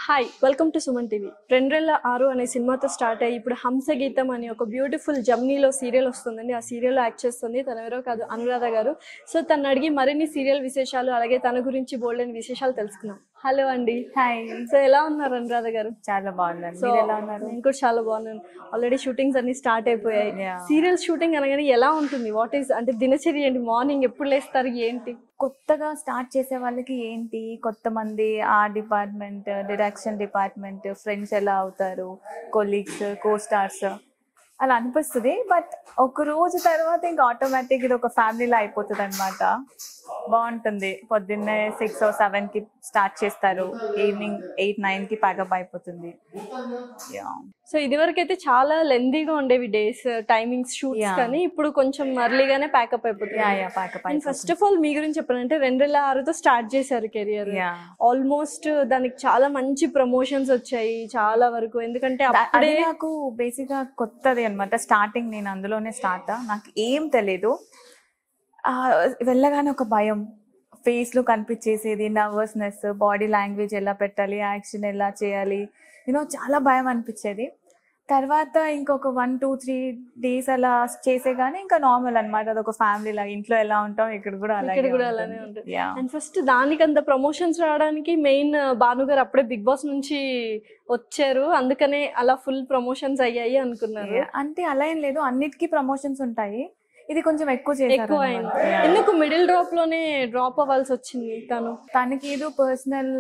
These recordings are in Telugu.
Hi welcome to Suman TV రెండేళ్ల ఆరు అనే సినిమాతో స్టార్ట్ అయ్యి ఇప్పుడు హంస గీతం అనే ఒక బ్యూటిఫుల్ జమ్నీలో సీరియల్ వస్తుందండి ఆ సీరియల్లో యాక్ట్ చేస్తుంది తన ఎవరో కాదు అనురాధ గారు సో తను అడిగి మరిన్ని సీరియల్ విశేషాలు అలాగే తన గురించి బోల్డెన్ విశేషాలు తెలుసుకున్నాం హలో అండి హాయ్ సో ఎలా ఉన్నారు అనురాధ గారు చాలా బాగున్నాను సో మీరు ఎలా ఉన్నారు నేను కూడా చాలా బాగున్నాను ఆల్రెడీ షూటింగ్స్ అన్ని స్టార్ట్ అయిపోయాయి Yeah. సీరియల్ షూటింగ్ అనగానే ఎలా ఉంటుంది వాట్ ఈస్ అంటే దినచర్య ఏంటి మార్నింగ్ ఎప్పుడు లేస్తారు ఏంటి కొత్తగా స్టార్ట్ చేసే వాళ్ళకి ఏంటి కొత్త మంది ఆ డిపార్ట్మెంట్ డైరెక్షన్ డిపార్ట్మెంట్ ఫ్రెండ్స్ ఎలా అవుతారు కొలీగ్స్ కో స్టార్స్ అలా అనిపిస్తుంది బట్ ఒక రోజు తర్వాత ఇంకా ఆటోమేటిక్ ఇది ఒక ఫ్యామిలీలో అయిపోతుంది అనమాట బాగుంటుంది పొద్దున్నే సిక్స్ సెవెన్ కి స్టార్ట్ చేస్తారు ఈవినింగ్ ఎయిట్ నైన్ కి ప్యాకప్ అయిపోతుంది Yeah. సో ఇదివరకు అయితే చాలా లెందీగా ఉండేవి డేస్ టైమింగ్స్ షూట్స్ Yeah. కానీ ఇప్పుడు కొంచెం అర్లీగానే ప్యాకప్ అయిపోతుంది Yeah, yeah, pack up and first అయిపోతుంది. ఆఫ్ ఆల్ మీ గురించి చెప్పాలంటే రెండు వేల ఆరుతో స్టార్ట్ చేశారు కెరియర్ Yeah. ఆల్మోస్ట్ దానికి చాలా మంచి ప్రమోషన్స్ వచ్చాయి చాలా వరకు ఎందుకంటే దా- అప్పుడే అది నాకు బేసిక్ గా కొత్తది అనమాట స్టార్టింగ్ నేను అందులోనే స్టార్ట్ నాకు ఏం తెలియదు ఆ, వెళ్ళగానే ఒక భయం ఫేస్ లో కనిపించేసేది నర్వస్నెస్ బాడీ లాంగ్వేజ్ ఎలా పెట్టాలి యాక్షన్ ఎలా చేయాలి యూనో చాలా భయం అనిపించేది తర్వాత ఇంకొక వన్ టూ త్రీ డేస్ అలా చేసే గానీ ఇంకా నార్మల్ అన్నమాట అదొక ఫ్యామిలీ లాగా ఇంట్లో ఎలా ఉంటాం ఇక్కడ కూడా అలాగే ఇక్కడ కూడా అలానే ఉంటుంది Yeah. అండ్ ఫస్ట్ దానికి అంత ప్రమోషన్స్ రావడానికి మెయిన్ భాను గారు అప్పుడే బిగ్ బాస్ నుంచి వచ్చారు అందుకనే అలా ఫుల్ ప్రమోషన్స్ అయ్యాయి అనుకున్నారు Yeah. అంటే అలా ఏం లేదు అన్నిటికీ ప్రమోషన్స్ ఉంటాయి ఇది కొంచెం ఎక్కువ చేశారు ఎక్కువ అయింది అన్నమాట. Yeah. ఎందుకు మిడిల్ డ్రాప్ లోనే డ్రాప్ అవ్వాల్సి వచ్చింది తను తనకి ఏదో పర్సనల్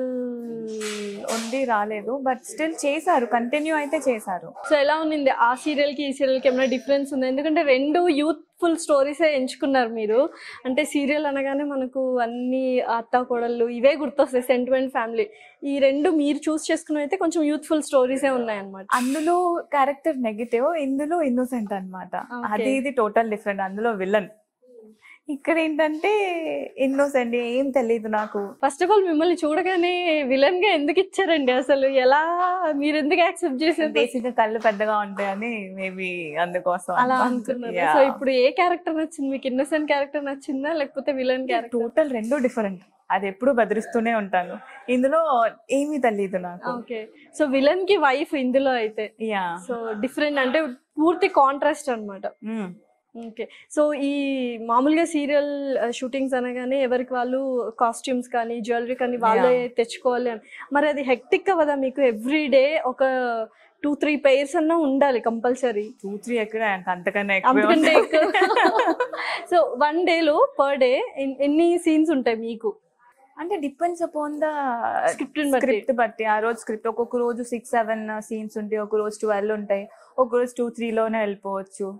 ఉంది రాలేదు బట్ స్టిల్ చేశారు కంటిన్యూ అయితే చేశారు సో ఎలా ఉన్నింది ఆ సీరియల్ కి ఈ సీరియల్ కి ఏమైనా డిఫరెన్స్ ఉంది ఎందుకంటే రెండు యూత్ఫుల్ స్టోరీస్ ఎంచుకున్నారు మీరు అంటే సీరియల్ అనగానే మనకు అన్ని అత్త కోడళ్ళు ఇవే గుర్తొస్తాయి సెంటిమెంట్ ఫ్యామిలీ ఈ రెండు మీరు చూస్ చేసుకున్న అయితే కొంచెం యూత్ఫుల్ స్టోరీసే ఉన్నాయి అనమాట అందులో క్యారెక్టర్ నెగిటివ్ ఇందులో ఇన్నోసెంట్ అన్నమాట Okay. అది ఇది టోటల్ డిఫరెంట్ అందులో విలన్ ఇక్కడ ఏంటంటే ఇన్నోసెంట్ ఏం తెలియదు నాకు ఫస్ట్ ఆఫ్ ఆల్ మిమ్మల్ని చూడగానే విలన్ గా ఎందుకు ఇచ్చారండి అసలు ఎలా మీరు ఎందుకు యాక్సెప్ట్ చేసారు బేసిక్ గా కళ్ళు పెద్దగా ఉంటాయని మేబీ అందుకోసం అలా అనుకున్నారు సో ఇప్పుడు ఏ క్యారెక్టర్ నచ్చింది మీకు ఇన్నోసెంట్ క్యారెక్టర్ నచ్చిందా లేకపోతే విలన్ క్యారెక్టర్ టోటల్ రెండు డిఫరెంట్ అది ఎప్పుడు బెదిరిస్తూనే ఉంటాను ఇందులో ఏమీ తెలియదు నాకు ఓకే సో విలన్ కి వైఫ్ ఇందులో అయితే యా సో డిఫరెంట్ అంటే పూర్తి కాంట్రాస్ట్ అన్నమాట ఓకే సో ఈ మామూలుగా సీరియల్ షూటింగ్స్ అనగానే ఎవరికి వాళ్ళు కాస్ట్యూమ్స్ కానీ జ్యువెలరీ కానీ వాళ్ళే తెచ్చుకోవాలి అని మరి అది హెక్టిక్ అవ్వదా మీకు ఎవ్రీ డే ఒక టూ త్రీ పెయిర్స్ అన్నా ఉండాలి కంపల్సరీ టూ త్రీ ఎక్కడ అంతకన్నా అందుకంటే ఎక్కువ సో వన్ డేలో పర్ డే ఎన్ని సీన్స్ ఉంటాయి మీకు అంటే డిపెండ్స్ అపాన్ ద Script ని బట్టి. స్క్రిప్ట్ బట్టి ఆ రోజు స్క్రిప్ట్ ఒక్కొక్క రోజు సిక్స్ సెవెన్ సీన్స్ ఉంటాయి ఒక రోజు ట్వెల్వ్ ఉంటాయి ఒక రోజు టూ త్రీలోనే వెళ్ళిపోవచ్చు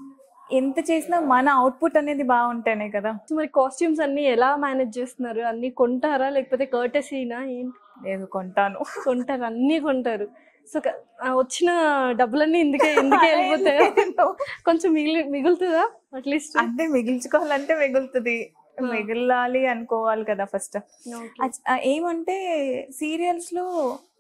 ఎంత చేసినా మన అవుట్పుట్ అనేది బాగుంటేనే కదా సో మరి కాస్ట్యూమ్స్ అన్ని ఎలా మేనేజ్ చేస్తున్నారు అన్ని కొంటారా లేకపోతే కర్టసీనా ఏంటి లేదు కొంటాను కొంటారు అన్ని కొంటారు సో క- ఆ వచ్చిన డబ్బులన్నీ ఇందుకే ఇందుకే వెళ్ళిపోతాయి కొంచెం మిగిలి మిగులుతుందా అట్లీస్ట్ అంటే మిగిల్చుకోవాలంటే మిగులుతుంది మిగిలాలి అనుకోవాలి కదా ఫస్ట్ ఏమంటే సీరియల్స్ లో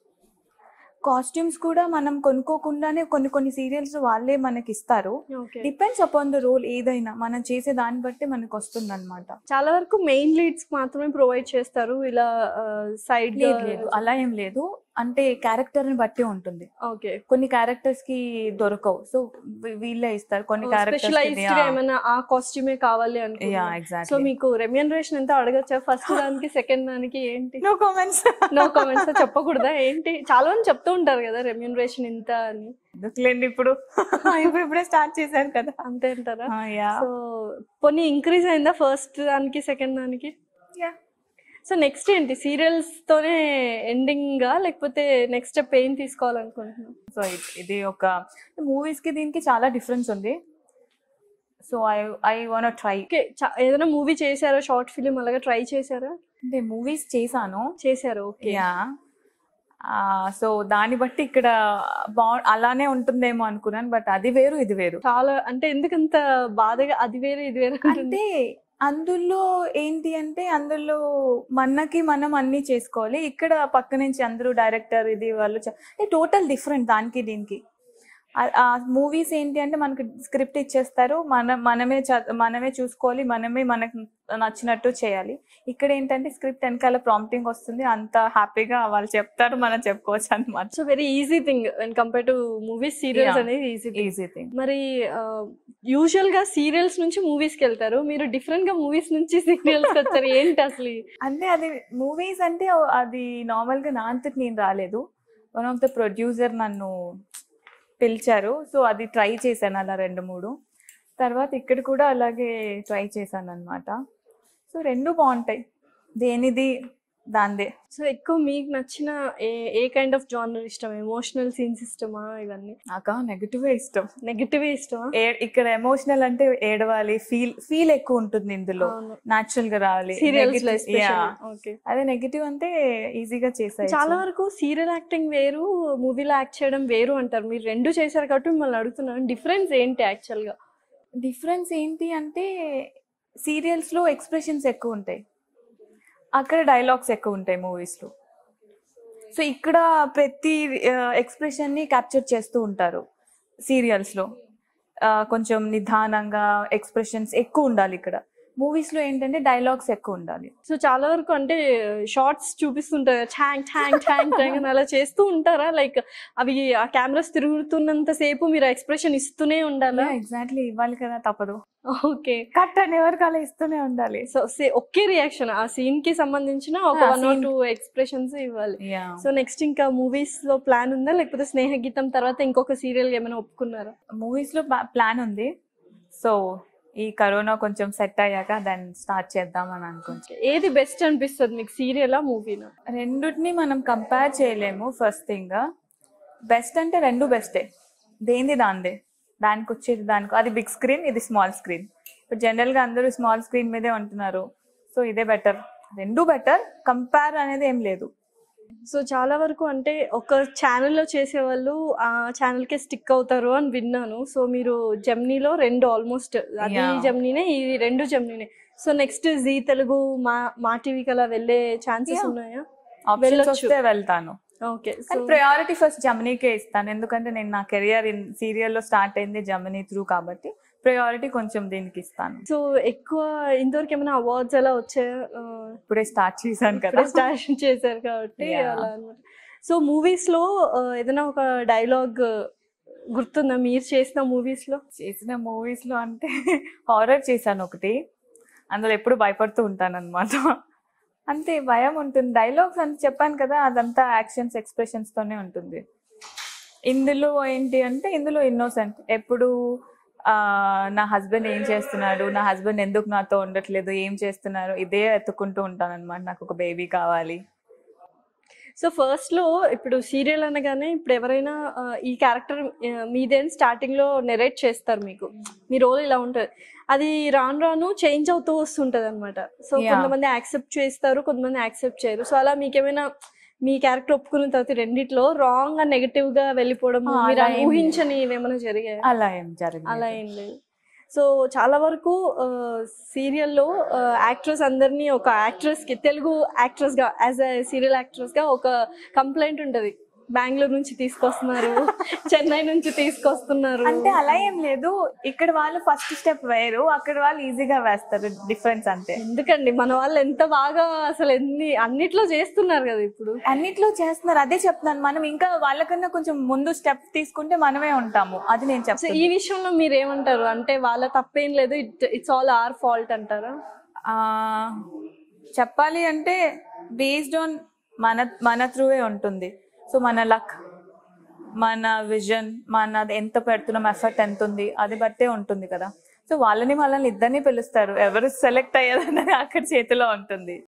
కాస్ట్యూమ్స్ కూడా మనం కొనుక్కోకుండానే కొన్ని కొన్ని సీరియల్స్ వాళ్ళే మనకి ఇస్తారు okay depends upon the role ఏదైనా మనం చేసే దాన్ని బట్టి మనకు వస్తుంది అనమాట చాలా వరకు మెయిన్ లీడ్స్ మాత్రమే ప్రొవైడ్ చేస్తారు ఇలా సైడ్ లేదు లేదు అలా ఏం లేదు అంటే క్యారెక్టర్ ని బట్టి ఉంటుంది ఓకే కొన్ని క్యారెక్టర్స్ కి దొరకవు సో వీళ్ళే ఇస్తారు కొన్ని స్పెషలైజ్డ్ గా ఏమైనా ఆ కాస్ట్యూమే కావాలి అనుకో యా సో ఎగ్జాక్ట్లీ మీకు రెమ్యూనరేషన్ ఎంత అడగచ్చా ఫస్ట్ దానికి సెకండ్ దానికి ఏంటి నో కామెంట్స్ నో కామెంట్స్ చెప్పకూడదా ఏంటి చాలా మంది చెప్తూ ఉంటారు కదా రెమ్యూనరేషన్ ఇంత అని ఎందుకులేండి ఇప్పుడు ఇప్పుడు ఇప్పుడే స్టార్ట్ చేశారు కదా అంతే అంటారా యా సో కొన్ని ఇంక్రీజ్ అయిందా ఫస్ట్ దానికి సెకండ్ దానికి యా సో నెక్స్ట్ ఏంటి సీరియల్స్ తోనే ఎండింగ్ లేకపోతే నెక్స్ట్ స్టెప్ ఏం తీసుకోవాలనుకుంటున్నాం సో ఇది ఒక మూవీస్ కి దీనికి చాలా డిఫరెన్స్ ఉంది so I I want try okay ఏదైనా మూవీ చేశారా షార్ట్ ఫిలిం అలాగా ట్రై చేశారా అంటే మూవీస్ చేశాను చేశారు ఓకే యా సో దాన్ని బట్టి ఇక్కడ బా అలానే ఉంటుందేమో అనుకున్నాను బట్ అది వేరు ఇది వేరు చాలా అంటే ఎందుకంత బాధగా అది వేరే ఇది వేరే ఉంటుంది? అంటే అందులో ఏంటి అంటే అందులో మనకి మనం అన్ని చేసుకోవాలి ఇక్కడ పక్క నుంచి అందరూ డైరెక్టర్ ఇది వాళ్ళు టోటల్ డిఫరెంట్ దానికి దీనికి ఆ- ఆ మూవీస్ ఏంటి అంటే మనకి స్క్రిప్ట్ ఇచ్చేస్తారు మన మనమే చ- మనమే చూసుకోవాలి మనమే మనకు నచ్చినట్టు చేయాలి ఇక్కడ ఏంటంటే స్క్రిప్ట్ వెనకాల ప్రాంప్టింగ్ వస్తుంది అంత హ్యాపీగా వాళ్ళు చెప్తారు మనం చెప్పుకోవచ్చు అనమాట so very easy thing when compare to movies serials Yeah. అనేది ఈజీ థింగ్ ఈజీ థింగ్ మరి యూజువల్ గా సీరియల్స్ నుంచి మూవీస్ కి వెళ్తారు మీరు డిఫరెంట్ గా మూవీస్ నుంచి సీరియల్స్ కి వచ్చారు ఏంటి అసలు ఈ- అంటే అది మూవీస్ అంటే ఓ- అది నార్మల్ గా నా అంతటి నేను రాలేదు వన్ ఆఫ్ ద ప్రొడ్యూసర్ నన్ను పిలిచారు సో అది ట్రై చేశాను అలా రెండు మూడు తర్వాత ఇక్కడ కూడా అలాగే ట్రై చేశాను అనమాట సో రెండు బాగుంటాయి దేనిది దాందే సో ఎక్కువ మీకు నచ్చిన ఏ ఏ కైండ్ ఆఫ్ జానర్ ఇష్టం ఎమోషనల్ సీన్స్ ఇష్టమా ఇవన్నీ నాకు నెగిటివ్ ఇష్టం నెగటివ్ ఇష్టమా ఏ- ఇక్కడ ఎమోషనల్ అంటే ఏడవాలి ఫీల్ ఫీల్ ఎక్కువ ఉంటుంది ఇందులో నాచురల్ గా రావాలి సీరియల్స్ లో Negative- yeah. ఓకే అదే నెగిటివ్ అంటే ఈజీగా చేసాయి చాలా వరకు సీరియల్ యాక్టింగ్ వేరు మూవీలో యాక్ట్ చేయడం వేరు అంటారు మీరు రెండు చేశారు కాబట్టి మిమ్మల్ని అడుగుతున్నాను డిఫరెన్స్ ఏంటి యాక్చువల్ గా డిఫరెన్స్ ఏంటి అంటే సీరియల్స్ లో ఎక్స్ప్రెషన్స్ ఎక్కువ ఉంటాయి అక్కడ డైలాగ్స్ ఎక్కువ ఉంటాయి మూవీస్ లో సో ఇక్కడ ప్రతి ఎక్స్ప్రెషన్ ని క్యాప్చర్ చేస్తూ ఉంటారు సీరియల్స్ లో ఆ, కొంచెం నిదానంగా ఎక్స్ప్రెషన్స్ ఎక్కువ ఉండాలి ఇక్కడ మూవీస్ లో ఏంటంటే డైలాగ్స్ ఎక్కువ ఉండాలి సో చాలా వరకు అంటే షార్ట్స్ చూపిస్తుంటారు ఛాంగ్ ఛాంగ్ ఛాంగ్ ఛాంగ్ అని అలా చేస్తూ ఉంటారా లైక్ అవి ఆ కెమెరాస్ తిరుగుతున్నంత సేపు మీరు ఎక్స్ప్రెషన్ ఇస్తూనే ఉండాలా ఎగ్జాక్ట్లీ ఇవ్వాలి కదా తప్పదు ఓకే కట్ అని ఎవరికి అలా ఇస్తూనే ఉండాలి సో ఒకే రియాక్షన్ ఆ సీన్ కి సంబంధించిన ఒక ఆ, one or scene- two expressions ఇవ్వాలి సో నెక్స్ట్ ఇంకా మూవీస్ లో ప్లాన్ ఉందా లేకపోతే స్నేహ గీతం తర్వాత ఇంకొక సీరియల్ ఏమైనా ఒప్పుకున్నారా మూవీస్ లో ప్లాన్ ఉంది సో ఈ కరోనా కొంచెం సెట్ అయ్యాక దాన్ని స్టార్ట్ చేద్దాం అని అనుకుంటున్నాం ఏది బెస్ట్ అనిపిస్తుంది మీకు సీరియలా మూవీనా రెండుటిని మనం కంపేర్ చేయలేము ఫస్ట్ థింగ్ బెస్ట్ అంటే రెండు బెస్టే దేంది దాందే దానికి వచ్చేది దానికి అది బిగ్ స్క్రీన్ ఇది స్మాల్ స్క్రీన్ ఇప్పుడు జనరల్గా అందరూ స్మాల్ స్క్రీన్ మీదే ఉంటున్నారు సో ఇదే బెటర్ రెండు బెటర్ కంపేర్ అనేది ఏం లేదు సో చాలా వరకు అంటే ఒక ఛానల్లో చేసేవాళ్ళు ఆ ఛానల్ కే స్టిక్ అవుతారు అని విన్నాను సో మీరు జమ్నీలో రెండు ఆల్మోస్ట్ అది Yeah. జమ్నీనే ఇది రెండు జమ్నీనే so next Zee Telugu Maa Maa టీవీకి అలా వెళ్ళే ఛాన్సెస్ Yeah. ఉన్నాయా ఆప్షన్స్ వెళ్ళొచ్చు. వస్తే వెళ్తాను ఓకే కానీ ప్రయారిటీ ఫస్ట్ జమినీకే ఇస్తాను ఎందుకంటే నేను నా కెరియర్ ఇన్ సీరియల్లో స్టార్ట్ అయింది జమినీ త్రూ కాబట్టి ప్రయారిటీ కొంచెం దీనికి ఇస్తాను సో ఎక్కువ ఇంతవరకు ఏమైనా అవార్డ్స్ అలా వచ్చాయా ఆ, ఇప్పుడే స్టార్ట్ చేశాను కదా ఇప్పుడే స్టార్ట్ చేశారు కాబట్టి Yeah. అలా అనమాట సో మూవీస్ లో ఆ, ఏదైనా ఒక డైలాగ్ గుర్తుందా మీరు చేసిన మూవీస్ లో చేసిన మూవీస్ లో అంటే హారర్ చేశాను ఒకటి అందులో ఎప్పుడు భయపడుతూ ఉంటాను అనమాట అంతే భయం ఉంటుంది డైలాగ్స్ అని చెప్పాను కదా అదంతా యాక్షన్స్ ఎక్స్ప్రెషన్స్ తోనే ఉంటుంది ఇందులో ఏంటి అంటే ఇందులో ఇన్నోసెంట్ ఎప్పుడు ఆ, నా హస్బెండ్ ఏం చేస్తున్నాడు నా హస్బెండ్ ఎందుకు నాతో ఉండట్లేదు ఏం చేస్తున్నారు ఇదే ఎత్తుకుంటూ ఉంటాను అనమాట నాకు ఒక బేబీ కావాలి సో ఫస్ట్ లో ఇప్పుడు సీరియల్ అనగానే ఇప్పుడు ఎవరైనా ఆ, ఈ క్యారెక్టర్ మీదే స్టార్టింగ్ లో నెరేట్ చేస్తారు మీకు మీ రోల్ ఇలా ఉంటుంది అది రాను రాను చేంజ్ అవుతూ వస్తుంటది అనమాట సో Yeah. కొంతమంది యాక్సెప్ట్ చేస్తారు కొంతమంది యాక్సెప్ట్ చేయరు సో అలా మీకేమైనా మీ క్యారెక్టర్ ఒప్పుకున్న తర్వాత ఈ రెండిట్లో రాంగ్ గా నెగటివ్ గా వెళ్ళిపోవడం ఆ, మీరు అలా ఏం ఊహించని ఏమైనా జరిగాయి అలా ఏం జరిగింది అలా ఏం లేదు సో చాలా వరకు సీరియల్లో యాక్ట్రెస్ అందరినీ ఒక యాక్ట్రెస్ కి తెలుగు యాక్ట్రెస్ గా యాజ్ అ సీరియల్ యాక్ట్రెస్ గా ఒక కంప్లైంట్ ఉంటది బెంగళూరు నుంచి తీసుకొస్తున్నారు చెన్నై నుంచి తీసుకొస్తున్నారు అంటే అలా ఏం లేదు ఇక్కడ వాళ్ళు ఫస్ట్ స్టెప్ వేరు అక్కడ వాళ్ళు ఈజీగా వేస్తారు డిఫరెన్స్ అంతే ఎందుకండి మన వాళ్ళు ఎంత బాగా అసలు ఎన్ని అన్నిట్లో చేస్తున్నారు కదా ఇప్పుడు అన్నిట్లో చేస్తున్నారు అదే చెప్తున్నాను మనం ఇంకా వాళ్ళకన్నా కొంచెం ముందు స్టెప్ తీసుకుంటే మనమే ఉంటాము అది నేను సో చెప్తాను ఈ విషయంలో మీరు ఏమంటారు అంటే వాళ్ళ తప్పేం లేదు ఇట్స్ ఆల్ ఆర్ ఫాల్ట్ అంటారా చెప్పాలి అంటే బేస్డ్ ఆన్ మన మన త్రూవే ఉంటుంది సో మన లక్ మన విజన్ మన ఎంత పెడుతున్నాం ఎఫర్ట్ ఎంత ఉంది అది బట్టే ఉంటుంది కదా సో వాళ్ళని మనల్ని ఇద్దరిని పిలుస్తారు ఎవరు సెలెక్ట్ అయ్యేదన్నది అక్కడ చేతిలో ఉంటుంది